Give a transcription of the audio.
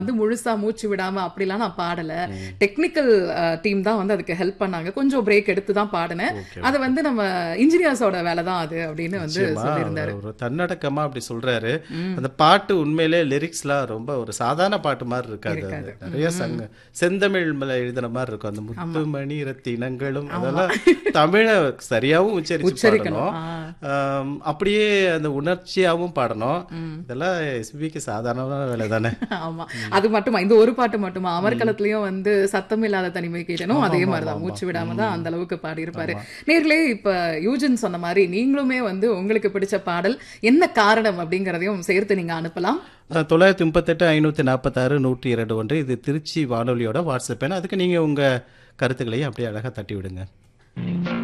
வந்து முழுசா மூச்சு விடாம அப்படிலாம் நான் பாடல டெக்னிக்கல் டீம் தான் வந்து அதுக்கு ஹெல்ப் பண்ணாங்க கொஞ்சம் பிரேக் எடுத்து தான் பாடினேன் அது வந்து நம்ம இன்ஜினியர்ஸோட வேலை தான் அது அப்படின்னு வந்து நிச்சயமா, சொல்லியிருந்தாரு ஒரு தன்னடக்கமா அப்படி சொல்றாரு அந்த பாட்டு உண்மையிலே லிரிக்ஸ்லாம் ரொம்ப ஒரு சாதாரண பாட்டு மாதிரி இருக்காது அது. நிறைய சங்க செந்தமிழ் மேல எழுதின மாதிரி இருக்கும் அந்த முத்துமணி ரத்தினங்களும் அதெல்லாம் தமிழ சரியாவும் உச்சரிச்சு உச்சரிக்கணும். பாடணும் ஆம், அப்படியே அந்த உணர்ச்சியாவும் பாடணும் இதெல்லாம் எஸ்பிக்கு சாதாரணமான வேலை தானே ஆமா அது மட்டுமா இந்த ஒரு பாட்டு மட்டுமா அமர்கலத்திலயும் வந்து சத்தம் இல்லாத தனிமை கேட்டனும் அதே மாதிரிதான் மூச்சு விடாம தான் அந்த அளவுக்கு பாடியிருப்பாரு நேர்களே இப்ப யூஜன் சொன்ன மாதிரி நீங்களுமே வந்து உங்களுக்கு பிடிச்ச பாடல் என்ன காரணம் அப்படிங்கறதையும் சேர்த்து நீங்க அனுப்பலாம் அஹ், தொள்ளாயிரத்தி முப்பத்தெட்டு ஐநூற்றி நாற்பத்தாறு நூற்றி இரண்டு ஒன்று இது திருச்சி வானொலியோட வாட்ஸ்அப் எண் அதுக்கு நீங்கள் உங்கள் கருத்துக்களையும் அப்படியே அழகாக தட்டி விடுங்க